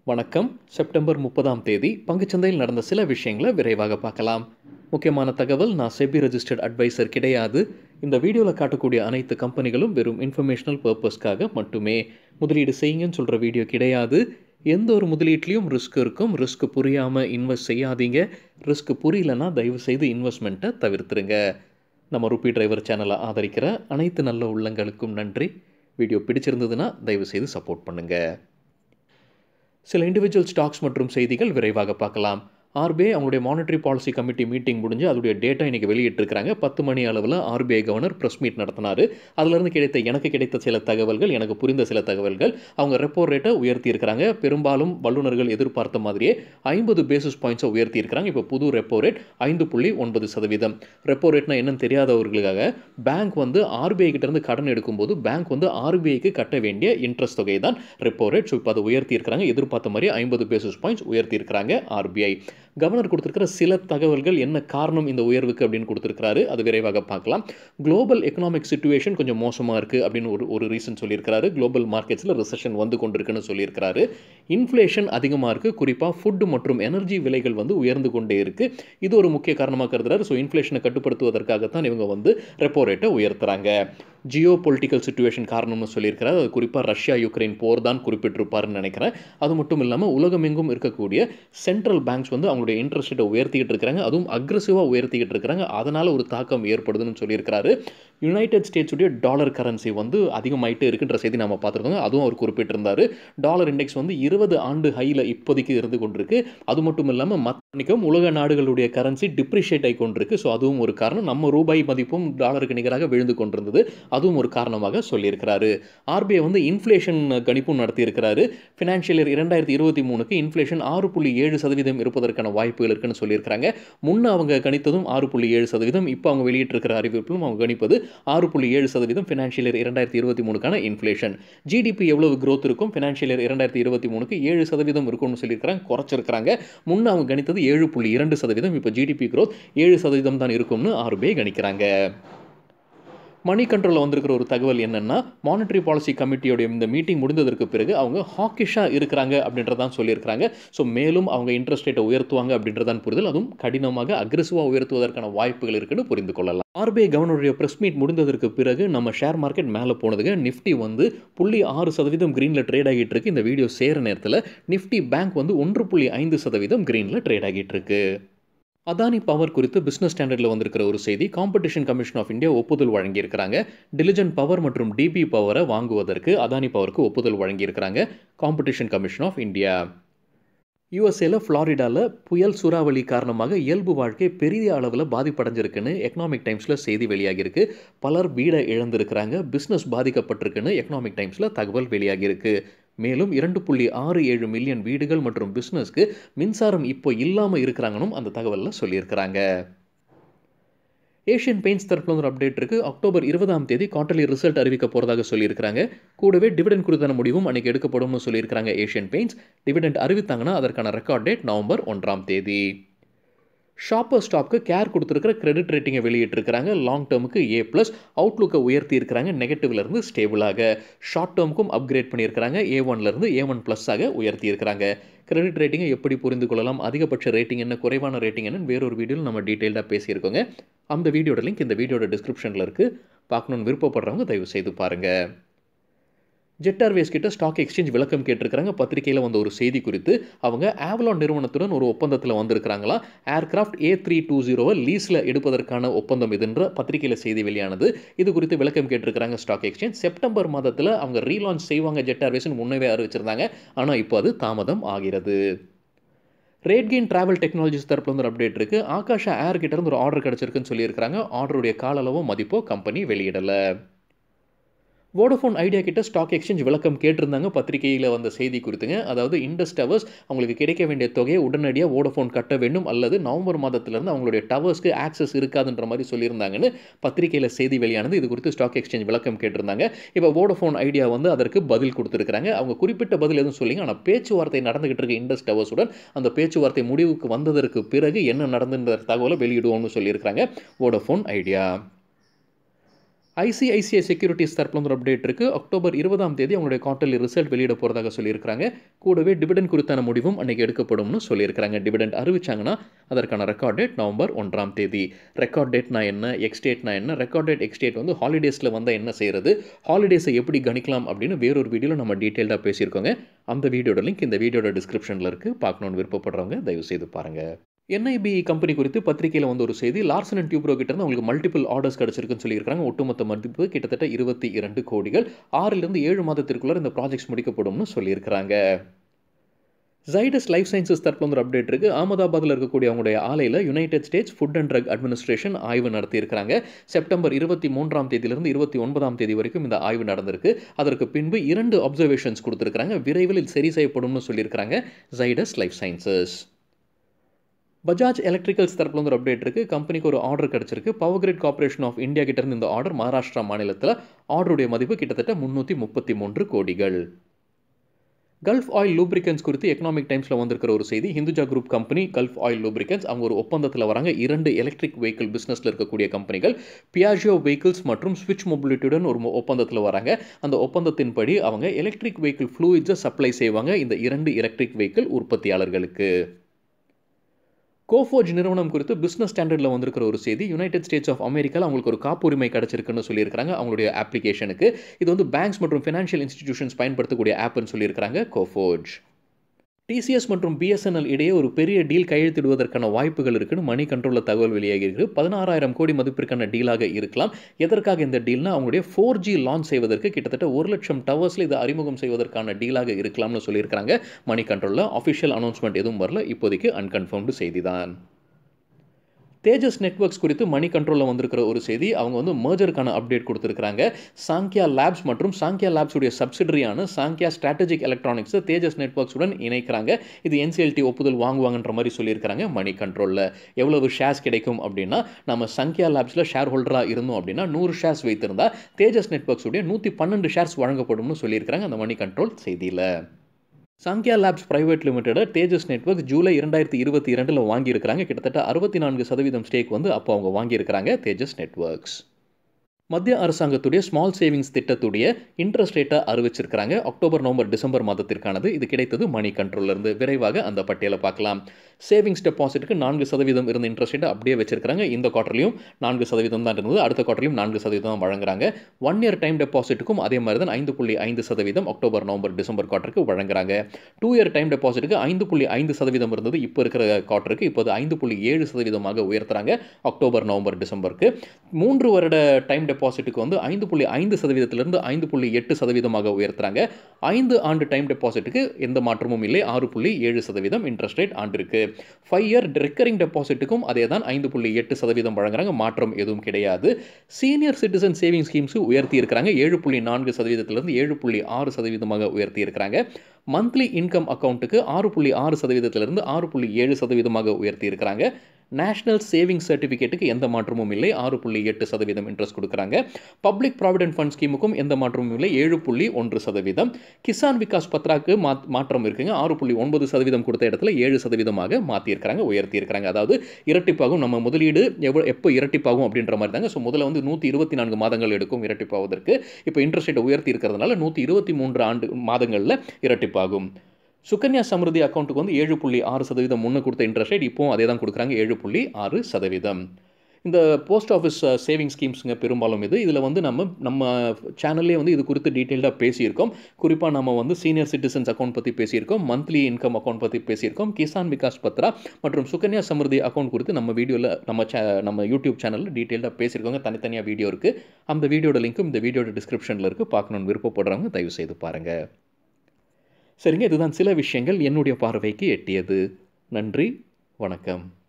வணக்கம் செப்டம்பர் முப்பதாம் தேதி பங்குச்சந்தையில் நடந்த சில விஷயங்களை விரைவாக பார்க்கலாம் முக்கியமான தகவல் நான் செபி ரெஜிஸ்டர்ட் அட்வைசர் கிடையாது இந்த வீடியோவில் காட்டக்கூடிய அனைத்து கம்பெனிகளும் வெறும் இன்ஃபர்மேஷனல் பர்பஸ்க்காக மட்டுமே முதலீடு செய்யுங்கன்னு சொல்கிற வீடியோ கிடையாது எந்த ஒரு முதலீட்லேயும் ரிஸ்க் இருக்கும் ரிஸ்க் புரியாமல் இன்வெஸ்ட் செய்யாதீங்க ரிஸ்க் புரியலன்னா தயவு செய்து இன்வெஸ்ட்மெண்ட்டை தவிர்த்துருங்க நம்ம ருபி டிரைவர் சேனலை ஆதரிக்கிற அனைத்து நல்ல உள்ளங்களுக்கும் நன்றி வீடியோ பிடிச்சிருந்ததுன்னா தயவு செய்து சப்போர்ட் பண்ணுங்கள் சில இண்டிவிஜுவல் ஸ்டாக்ஸ் மற்றும் செய்திகள் விரைவாக பார்க்கலாம் ஆர்பிஐ அவங்களுடைய மானிட்டரி பாலிசி கமிட்டி மீட்டிங் முடிஞ்சு அதோடைய டேட்டா இன்றைக்கி வெளியிட்டிருக்கிறாங்க பத்து மணி அளவில் ஆர்பிஐ கவர்னர் ப்ரெஸ் மீட் நடத்தினார் அதிலிருந்து கிடைத்த எனக்கு கிடைத்த சில தகவல்கள் எனக்கு புரிந்த சில தகவல்கள் அவங்க ரெப்போ ரேட்டை உயர்த்தி இருக்கிறாங்க பெரும்பாலும் வல்லுநர்கள் எதிர்பார்த்த மாதிரியே ஐம்பது பேசிஸ் பாயிண்ட்ஸை உயர்த்தி இருக்கிறாங்க இப்போ புது ரெப்போ ரேட் ஐந்து புள்ளி ஒன்பது சதவீதம் ரெப்போ ரேட்னா என்னன்னு தெரியாதவர்களுக்காக பேங்க் வந்து ஆர்பிஐ கிட்டேருந்து கடன் எடுக்கும்போது பேங்க் வந்து ஆர்பிஐக்கு கட்ட வேண்டிய இன்ட்ரெஸ்ட் தொகை தான் ரெப்போ ரேட் ஸோ இப்போ அதை உயர்த்தி இருக்கிறாங்க எதிர்பார்த்த மாதிரி ஐம்பது பேசிஸ் பாயிண்ட்ஸ் உயர்த்தி இருக்கிறாங்க ஆர்பிஐ கவர்னர் கொடுத்துருக்கிற சில தகவல்கள் என்ன காரணம் இந்த உயர்வுக்கு அப்படின்னு கொடுத்துருக்காரு அது விரைவாக பார்க்கலாம் குளோபல் எக்கனாமிக் சுச்சுவேஷன் கொஞ்சம் மோசமாக இருக்குது அப்படின்னு ஒரு ஒரு ரீசன் சொல்லியிருக்காரு குளோபல் மார்க்கெட்ஸில் ரிசெஷன் வந்து கொண்டிருக்குன்னு சொல்லியிருக்காரு இன்ஃப்ளேஷன் அதிகமாக இருக்குது குறிப்பாக ஃபுட்டு மற்றும் எனர்ஜி விலைகள் வந்து உயர்ந்து கொண்டே இருக்குது இது ஒரு முக்கிய காரணமாக கருதுறாரு ஸோ இன்ஃப்ளேஷனை கட்டுப்படுத்துவதற்காகத்தான் இவங்க வந்து ரெப்போ ரேட்டை உயர்த்துறாங்க ஜியோ பொலிட்டிக்கல் சுச்சுவேஷன் காரணம்னு சொல்லியிருக்கிறார் அது குறிப்பாக ரஷ்யா யுக்ரைன் போர் தான் குறிப்பிட்டிருப்பாருன்னு நினைக்கிறேன் அது மட்டும் இல்லாமல் உலகமெங்கும் இருக்கக்கூடிய சென்ட்ரல் பேங்க்ஸ் வந்து அவங்களுடைய இன்ட்ரெஸ்ட் ரேட்டை உயர்த்திக்கிட்டு இருக்கிறாங்க அதுவும் அக்ரெசிவாக உயர்த்திக்கிட்டு இருக்கிறாங்க அதனால் ஒரு தாக்கம் ஏற்படுதுன்னு சொல்லியிருக்கிறாரு யுனைடெட் ஸ்டேட்ஸுடைய டாலர் கரன்சி வந்து அதிகமாயிட்டு இருக்குன்ற செய்தி நம்ம பார்த்துருக்கோங்க அதுவும் அவர் குறிப்பிட்டிருந்தார் டாலர் இண்டெக்ஸ் வந்து இருபது ஆண்டு ஹையில் இப்போதைக்கு இருந்து கொண்டிருக்கு அது மட்டும் இல்லாமல் மத்தனிக்கும் உலக நாடுகளுடைய கரன்சி டிப்ரிஷியேட் ஆகி கொண்டிருக்கு ஸோ அதுவும் ஒரு காரணம் நம்ம ரூபாய் மதிப்பும் டாலருக்கு நிகராக விழுந்து கொண்டிருந்தது அதுவும் ஒரு காரணமாக சொல்லியிருக்கிறாரு ஆர்பிஐ வந்து இன்ஃப்ளேஷன் கணிப்பும் நடத்தியிருக்கிறாரு ஃபினான்ஷியல் இயர் இரண்டாயிரத்தி இருபத்தி மூணுக்கு இன்ஃப்ளேஷன் ஆறு புள்ளி ஏழு சதவீதம் இருப்பதற்கான வாய்ப்புகள் இருக்குன்னு சொல்லியிருக்காங்க முன்ன அவங்க கணித்ததும் ஆறு புள்ளி ஏழு சதவீதம் இப்போ அவங்க வெளியிட்டிருக்கிற அறிவிப்பிலும் அவங்க கணிப்பது ஆறு புள்ளி ஏழு சதவீதம் ஃபினான்ஷியல் இயர் இரண்டாயிரத்தி இருபத்தி மூணுக்கான இன்ஃப்ளேஷன் ஜிடிபி எவ்வளவு growth இருக்கும் ஃபினான்ஷியல் இயர் இரண்டாயிரத்தி இருபத்தி மூணுக்கு ஏழு சதவீதம் இருக்கும்னு சொல்லியிருக்காங்க குறைச்சிருக்கிறாங்க முன்ன அவங்க கணித்தது ஏழு புள்ளி இரண்டு சதவீதம் இப்போ ஜிடிபி growth ஏழு சதவீதம் தான் இருக்கும்னு ஆர்பிஐ கணிக்கிறாங்க மணி கண்ட்ரோலில் வந்திருக்கிற ஒரு தகவல் என்னென்னா மானிட்டரி பாலிசி கமிட்டியோடைய இந்த மீட்டிங் முடிந்ததற்கு பிறகு அவங்க ஹாக்கிஷாக இருக்கிறாங்க அப்படின்றதான் சொல்லியிருக்கிறாங்க ஸோ மேலும் அவங்க இன்ட்ரெஸ்ட் ரேட்டை உயர்த்துவாங்க அப்படின்றதான் புரிதல் அதுவும் கடினமாக அக்ரெசிவாக உயர்த்துவதற்கான வாய்ப்புகள் இருக்குன்னு புரிந்து கொள்ளலாம் ஆர்பிஐ கவர்னருடைய ப்ரெஸ் மீட் முடிந்ததற்கு பிறகு நம்ம ஷேர் மார்க்கெட் மேலே போனதுக்கு நிஃப்டி வந்து புள்ளி ஆறு சதவீதம் க்ரீனில் ட்ரேட் ஆகிட்டு இருக்கு இந்த வீடியோ சேர நேரத்தில் நிஃப்டி பேங்க் வந்து ஒன்று புள்ளி ஐந்து சதவீதம் க்ரீனில் ட்ரேட் ஆகிட்டு இருக்கு அதானி பவர் குறித்து பிஸ்னஸ் ஸ்டாண்டர்டில் வந்திருக்கிற ஒரு செய்தி காம்படிஷன் கமிஷன் ஆஃப் இந்தியா ஒப்புதல் வழங்கியிருக்கிறாங்க டிலிஜென்ட் பவர் மற்றும் டிபி பவரை வாங்குவதற்கு அதானி பவருக்கு ஒப்புதல் வழங்கியிருக்கிறாங்க காம்படிஷன் கமிஷன் ஆஃப் இந்தியா யுஎஸ்ஏல ஃப்ளாரிடாவில் புயல் சூறாவளி காரணமாக இயல்பு வாழ்க்கை பெரிய அளவில் பாதிப்படைஞ்சிருக்குன்னு எக்கனாமிக் டைம்ஸில் செய்தி வெளியாகியிருக்கு பலர் வீடை இழந்திருக்கிறாங்க பிஸ்னஸ் பாதிக்கப்பட்டிருக்குன்னு எக்கனாமிக் டைம்ஸில் தகவல் வெளியாகியிருக்கு மேலும் இரண்டு புள்ளி ஆறு ஏழு மில்லியன் வீடுகள் மற்றும் பிஸ்னஸ்க்கு மின்சாரம் இப்போ இல்லாமல் இருக்கிறாங்கன்னு அந்த தகவலில் சொல்லியிருக்கிறாங்க ஏஷியன் பெயிண்ட்ஸ் தரப்புல ஒரு அப்டேட் இருக்குது அக்டோபர் இருபதாம் தேதி குவார்டர்லி ரிசல்ட் அறிவிக்க போகிறதாக சொல்லியிருக்காங்க கூடவே டிவிடெண்ட் குறித்தான முடிவும் அன்றைக்கி எடுக்கப்படும்னு சொல்லியிருக்காங்க ஏஷியன் பெயிண்ட்ஸ் டிவிடெண்ட் அறிவித்தாங்கன்னா அதற்கான ரெக்கார்ட் டேட் நவம்பர் ஒன்றாம் தேதி ஷாப்பர் ஸ்டாப்க்கு கேர் கொடுத்துருக்கிற கிரெடிட் ரேட்டிங்கை வெளியிட்டிருக்கிறாங்க லாங் டேர்முக்கு ஏ ப்ளஸ் அவுட்லுக்கை உயர்த்தி இருக்கிறாங்க நெகட்டிவ்லேருந்து ஸ்டேபிளாக ஷார்ட் டேர்முக்கும் அப்கிரேட் பண்ணியிருக்கிறாங்க ஏ ஒன்லேருந்து ஏ ஒன் ப்ளஸ்ஸாக உயர்த்தி இருக்கிறாங்க கிரெடிட் ரேட்டிங்கை எப்படி புரிந்து கொள்ளலாம் அதிகபட்ச ரேட்டிங் என்ன குறைவான ரேட்டிங் என்னன்னு வேறொரு வீடியோவில் நம்ம டீட்டெயில்டாக பேசியிருக்கோங்க அந்த வீடியோட லிங்க் இந்த வீடியோட டிஸ்கிரிப்ஷனில் இருக்குது பார்க்கணுன்னு விருப்பப்படுறவங்க தயவு செய்து பாருங்கள் ஜெட் ஏர்வேஸ் கிட்ட ஸ்டாக் எக்ஸ்சேஞ்ச் விளக்கம் கேட்டிருக்காங்க பத்திரிகையில் வந்த ஒரு செய்தி குறித்து அவங்க ஆவலான் நிறுவனத்துடன் ஒரு ஒப்பந்தத்தில் வந்திருக்கிறாங்களா ஏர்கிராஃப்ட் ஏ த்ரீ டூ ஜீரோவை லீஸில் எடுப்பதற்கான ஒப்பந்தம் இதுன்ற பத்திரிகையில் செய்தி வெளியானது இது குறித்து விளக்கம் கேட்டிருக்கிறாங்க ஸ்டாக் எக்ஸ்சேஞ்ச் செப்டம்பர் மாதத்தில் அவங்க ரீலான்ச் செய்வாங்க ஜெட் ஏர்வேஸ்னு முன்னவே அறிவிச்சிருந்தாங்க ஆனால் இப்போ அது தாமதம் ஆகிறது ரேட்கெயின் டிராவல் டெக்னாலஜிஸ் தரப்புல வந்து ஒரு அப்டேட் இருக்குது ஆகாஷா ஏர் கிட்ட இருந்து ஒரு ஆர்டர் கிடச்சிருக்குன்னு சொல்லியிருக்காங்க ஆர்டருடைய கால அளவோ மதிப்போ கம்பெனி வெளியிடலை வோடஃபோன் ஐடியா கிட்ட ஸ்டாக் எக்ஸ்சேஞ்ச் விளக்கம் கேட்டிருந்தாங்க பத்திரிகையில் வந்த செய்தி குறித்துங்க அதாவது இண்டஸ் டவர்ஸ் அவங்களுக்கு கிடைக்க வேண்டிய தொகையை உடனடியாக வோடஃபோன் கட்ட வேண்டும் அல்லது நவம்பர் மாதத்திலிருந்து அவங்களுடைய டவர்ஸ்க்கு ஆக்சஸ் இருக்காதுன்ற மாதிரி சொல்லியிருந்தாங்கன்னு பத்திரிகையில் செய்தி வெளியானது இது குறித்து ஸ்டாக் எக்ஸ்சேஞ்ச் விளக்கம் கேட்டிருந்தாங்க இப்போ வோடஃபோன் ஐடியா வந்து அதற்கு பதில் கொடுத்துருக்காங்க அவங்க குறிப்பிட்ட பதில் எதுவும் சொல்லிங்க ஆனால் பேச்சுவார்த்தை நடந்துகிட்டு இருக்க இண்டஸ் டவர்ஸுடன் அந்த பேச்சுவார்த்தை முடிவுக்கு வந்ததற்கு பிறகு என்ன நடந்துன்ற தகவலை வெளியிடுவோம்னு சொல்லியிருக்காங்க வோடஃபோன் ஐடியா ஐசிஐசிஐ செக்யூரிட்டிஸ் தரப்புல ஒரு அப்டேட் இருக்குது அக்டோபர் இருபதாம் தேதி அவங்களுடைய குவார்டர்லி ரிசல்ட் வெளியிட போகிறதாக சொல்லியிருக்காங்க கூடவே டிவிடெண்ட் குறித்தான முடிவும் அன்றைக்கி எடுக்கப்படும்னு சொல்லியிருக்காங்க டிவிடெண்ட் அறிவிச்சாங்கன்னா அதற்கான ரெக்கார்ட் டேட் நவம்பர் ஒன்றாம் தேதி ரெக்கார்ட் டேட்னா என்ன எக்ஸ் டேட்னா என்ன ரெக்கார்ட் டேட் எக்ஸ் டேட் வந்து ஹாலிடேஸில் வந்தால் என்ன செய்கிறது ஹாலிடேஸை எப்படி கணிக்கலாம் அப்படின்னு வேறொரு வீடியோவில் நம்ம டீட்டெயில்டாக பேசியிருக்கோங்க அந்த வீடியோட லிங்க் இந்த வீடியோட டிஸ்கிரிப்ஷனில் இருக்குது பார்க்கணுன்னு விருப்பப்படுறவங்க தயவு செய்து பாருங்கள் என்ஐபி கம்பெனி குறித்து பத்திரிகையில் வந்து ஒரு செய்தி லார்சன் அண்ட் டியூப்ரோ கிட்ட இருந்து அவங்களுக்கு மல்டிபிள் ஆர்டர்ஸ் கிடச்சிருக்குன்னு சொல்லியிருக்காங்க ஒட்டுமொத்த மதிப்பு கிட்டத்தட்ட இருபத்தி இரண்டு கோடிகள் ஆறிலிருந்து ஏழு மாதத்திற்குள்ள இந்த ப்ராஜெக்ட்ஸ் முடிக்கப்படும்னு சொல்லியிருக்கிறாங்க ஜைடஸ் லைஃப் சயின்சஸ் தரப்புல வந்து ஒரு அப்டேட் இருக்குது அகமதாபாத்தில் இருக்கக்கூடிய அவங்களுடைய ஆலையில் United States food and drug administration ஆய்வு நடத்தியிருக்கிறாங்க செப்டம்பர் இருபத்தி மூன்றாம் தேதியிலிருந்து இருபத்தி ஒன்பதாம் தேதி வரைக்கும் இந்த ஆய்வு நடந்திருக்கு அதற்கு பின்பு இரண்டு அப்சர்வேஷன்ஸ் கொடுத்துருக்காங்க விரைவில் இது சரி செய்யப்படும்னு சொல்லியிருக்கிறாங்க Zydus Life Sciences Bajaj electricals தரப்புல வந்து ஒரு அப்டேட் இருக்குது கம்பெனிக்கு ஒரு ஆர்டர் கிடச்சிருக்கு power grid corporation of India கிட்டேருந்து இந்த ஆர்டர் மகாராஷ்டிரா மாநிலத்தில் ஆர்டருடைய மதிப்பு கிட்டத்தட்ட முந்நூற்றி முப்பத்தி மூன்று கோடிகள் கல்ஃப் ஆயில் லூப்ரிகன்ஸ் குறித்து எக்கனாமிக் டைம்ஸில் வந்திருக்கிற ஒரு செய்தி Hinduja group company Gulf oil lubricants அவங்க ஒரு ஒப்பந்தத்தில் வராங்க இரண்டு எலக்ட்ரிக் வெஹிக்கிள் பிஸ்னஸில் இருக்கக்கூடிய கம்பெனிகள் பியாஜியோ வெஹிக்கிள்ஸ் மற்றும் ஸ்விட்ச் மொபிலிட்டியுடன் ஒரு ஒப்பந்தத்தில் வராங்க அந்த ஒப்பந்தத்தின்படி அவங்க எலக்ட்ரிக் வெஹிக்கிள் ஃப்ளூயிட்ஸை சப்ளை செய்வாங்க இந்த இரண்டு எலக்ட்ரிக் வெஹிக்கிள் உற்பத்தியாளர்களுக்கு கோஃபோஜ் நிறுவனம் குறித்து பிஸ்னஸ் ஸ்டாண்டர்டில் வந்திருக்கிற ஒரு செய்தி யுனைடெட் ஸ்டேட்ஸ் ஆஃப் அமெரிக்காவில் அவங்களுக்கு ஒரு காப்புரிமை கிடச்சிருக்குன்னு சொல்லியிருக்காங்க அவங்களுடைய அப்ளிகேஷனுக்கு இது வந்து பேங்க்ஸ் மற்றும் ஃபினான்ஷியல் இன்ஸ்டிடியூஷன்ஸ் பயன்படுத்தக்கூடிய ஆப்னு சொல்லியிருக்காங்க கோஃபோஜ் டிசிஎஸ் மற்றும் பிஎஸ்என்எல் இடையே ஒரு பெரிய டீல் கையெழுத்திடுவதற்கான வாய்ப்புகள் இருக்குன்னு மணி கண்ட்ரோலில் தகவல் வெளியாகி இருக்கு பதினாறாயிரம் கோடி மதிப்பிற்கான டீலாக இருக்கலாம் எதற்காக இந்த டீல்னா அவங்களுடைய ஃபோர் ஜி லான்ச் செய்வதற்கு கிட்டத்தட்ட ஒரு லட்சம் டவர்ஸில் இதை அறிமுகம் செய்வதற்கான டீலாக இருக்கலாம்னு சொல்லியிருக்காங்க மணி கண்ட்ரோலில் அஃபிஷியல் அனௌன்ஸ்மெண்ட் எதுவும் வரல இப்போதைக்கு அன்கன்ஃபர்ம்டு செய்தி தான் தேஜஸ் நெட்ஒர்க்ஸ் குறித்து மணி கண்ட்ரோலில் வந்திருக்கிற ஒரு செய்தி அவங்க வந்து மர்ஜருக்கான அப்டேட் கொடுத்துருக்காங்க சாங்கியா லேப்ஸ் மற்றும் சாங்கியா லேப்ஸுடைய சப்சிடரியான சாங்கியா ஸ்ட்ராட்டஜிக் எலக்ட்ரானிக்ஸை தேஜஸ் நெட்ஒர்க்ஸுடன் இணைக்கிறாங்க இது என்சிஎல்டி ஒப்புதல் வாங்குவாங்கன்ற மாதிரி சொல்லியிருக்காங்க மணி கண்ட்ரோலில் எவ்வளவு ஷேர்ஸ் கிடைக்கும் அப்படின்னா நம்ம சங்கியா லேப்ஸில் ஷேர் ஹோல்டராக இருந்தோம் அப்படின்னா நூறு ஷேர்ஸ் வைத்திருந்தா தேஜஸ் நெட்ஒர்க்ஸுடைய நூற்றி பன்னெண்டு ஷேர்ஸ் வழங்கப்படும்னு சொல்லியிருக்காங்க அந்த மணி கண்ட்ரோல் செய்தியில் Saankhya labs private limited Tejas network July இரண்டாயிரத்தி இருபத்தி இரண்டில் வாங்கியிருக்கிறாங்க கிட்டத்தட்ட அறுபத்தி நான்கு சதவீதம் ஸ்டேக் வந்து அப்போ அவங்க வாங்கியிருக்கிறாங்க தேஜஸ் நெட்ஒர்க்ஸ் மத்திய அரசாங்கத்துடைய ஸ்மால் சேவிங்ஸ் திட்டத்துடைய இன்ட்ரெஸ்ட் ரேட்டை அறிவிச்சிருக்கிறாங்க அக்டோபர் நவம்பர் டிசம்பர் மாதத்திற்கானது இது கிடைத்தது மணி கண்ட்ரோலிருந்து விரைவாக அந்த பட்டியலை பார்க்கலாம் சேவிங்ஸ் டெபாசிட்டுக்கு நான்கு சதவீதம் இருந்த இன்ட்ரெஸ்ட் ரேட்டை அப்படியே வச்சிருக்காங்க இந்த குவார்டர்லையும் நான்கு சதவீதம் தான் இருந்தது அடுத்த குவார்டர்லையும் நான்கு சதவீதம் வழங்குறாங்க ஒன் இயர் டைம் டெபாசிட்டுக்கும் அதே மாதிரி தான் ஐந்து புள்ளி ஐந்து சதவீதம் அக்டோபர் நவம்பர் டிசம்பர் குவார்ட்டருக்கு வழங்குறாங்க டூ இயர் டைம் டெபாசிட்டுக்கு ஐந்து புள்ளி ஐந்து சதவீதம் இருந்தது இப்போ இருக்கிற குவார்ட்டருக்கு இப்போது ஐந்து புள்ளி ஏழு சதவீதமாக உயர்த்துறாங்க அக்டோபர் நவம்பர் டிசம்பருக்கு மூன்று வருட டைம் டெபாசிட்டுக்கு வந்து ஐந்து புள்ளி ஐந்து சதவீதத்திலிருந்து ஐந்து புள்ளி எட்டு சதவீதமாக உயர்த்துறாங்க ஐந்து ஆண்டு டைம் டெபாசிட்டுக்கு எந்த மாற்றமும் இல்லை ஆறு புள்ளி ஏழு சதவீதம் இன்ட்ரெஸ்ட் ரேட் ஆண்டிருக்கு ஃபைவ் இயர் ரெக்கரிங் டெபாசிட்டுக்கும் அதே தான் ஐந்து புள்ளி எட்டு சதவீதம் வழங்குறாங்க மாற்றம் எதுவும் கிடையாது சீனியர் சிட்டிசன் சேவிங்ஸ் ஸ்கீம்ஸ் உயர்த்தி இருக்கிறாங்க ஏழு புள்ளி நான்கு சதவீதத்திலிருந்து ஏழு புள்ளி ஆறு சதவீதமாக உயர்த்தி இருக்கிறாங்க மந்த்லி இன்கம் அக்கௌண்ட்டுக்கு ஆறு புள்ளி ஆறு சதவீதத்திலிருந்து ஆறு புள்ளி ஏழு சதவீதமாக உயர்த்தி இருக்கிறாங்க நேஷனல் சேவிங்ஸ் சர்டிஃபிகேட்டுக்கு எந்த மாற்றமும் இல்லை ஆறு புள்ளி எட்டு சதவீதம் இன்ட்ரெஸ்ட் கொடுக்குறாங்க பப்ளிக் ப்ராவிடென்ட் ஃபண்ட் ஸ்கீமுக்கும் எந்த மாற்றமும் இல்லை ஏழு புள்ளி ஒன்று சதவீதம் கிசான் விகாஸ் பத்ராக்கு மா மாற்றம் இருக்குங்க ஆறு புள்ளி ஒன்பது சதவீதம் கொடுத்த இடத்துல ஏழு சதவீதமாக மாற்றியிருக்கிறாங்க உயர்த்தியிருக்கிறாங்க அதாவது இரட்டிப்பாகும் நம்ம முதலீடு எவ்வளோ எப்போ இரட்டிப்பாகும் அப்படின்ற மாதிரி தாங்க ஸோ முதல்ல வந்து நூற்றி இருபத்தி நான்கு மாதங்கள் எடுக்கும் இரட்டிப்பாவதற்கு இப்போ இன்ட்ரெஸ்ட் ரேட்டை உயர்த்தி இருக்கிறதுனால நூற்றி இருபத்தி மூன்று ஆண்டு மாதங்களில் இரட்டிப்பாகும் சுகன்யா சமிருதி அக்கௌண்ட்டுக்கு வந்து ஏழு புள்ளி ஆறு சதவீதம் முன்னே கொடுத்த இன்ட்ரெஸ்ட் ரேட் இப்போவும் அதே தான் கொடுக்குறாங்க ஏழு புள்ளி ஆறு சதவீதம் இந்த போஸ்ட் ஆஃபீஸ் சேவிங் ஸ்கீம்ஸுங்க பெரும்பாலும் இது இதில் வந்து நம்ம நம்ம சேனல்லே வந்து இது குறித்து டீட்டெயில்டாக பேசியிருக்கோம் குறிப்பாக நம்ம வந்து சீனியர் சிட்டிசன்ஸ் அக்கௌண்ட் பற்றி பேசியிருக்கோம் மந்த்லி இன்கம் அக்கௌண்ட் பற்றி பேசியிருக்கோம் கிசான் விகாஸ் பத்ரா மற்றும் சுகன்யா சமிருதி அக்கௌண்ட் குறித்து நம்ம வீடியோவில் நம்ம சே நம்ம யூடியூப் சேனலில் டீட்டெயில்டாக பேசியிருக்கோங்க தனித்தனியாக வீடியோ இருக்குது அந்த வீடியோட லிங்க்கும் இந்த வீடியோட டிஸ்கிரிப்ஷனில் இருக்குது பார்க்கணுன்னு விருப்பப்படுறவங்க தயவு செய்து பாருங்கள் சரிங்க இதுதான் சில விஷயங்கள் என்னுடைய பார்வைக்கு எட்டியது நன்றி வணக்கம்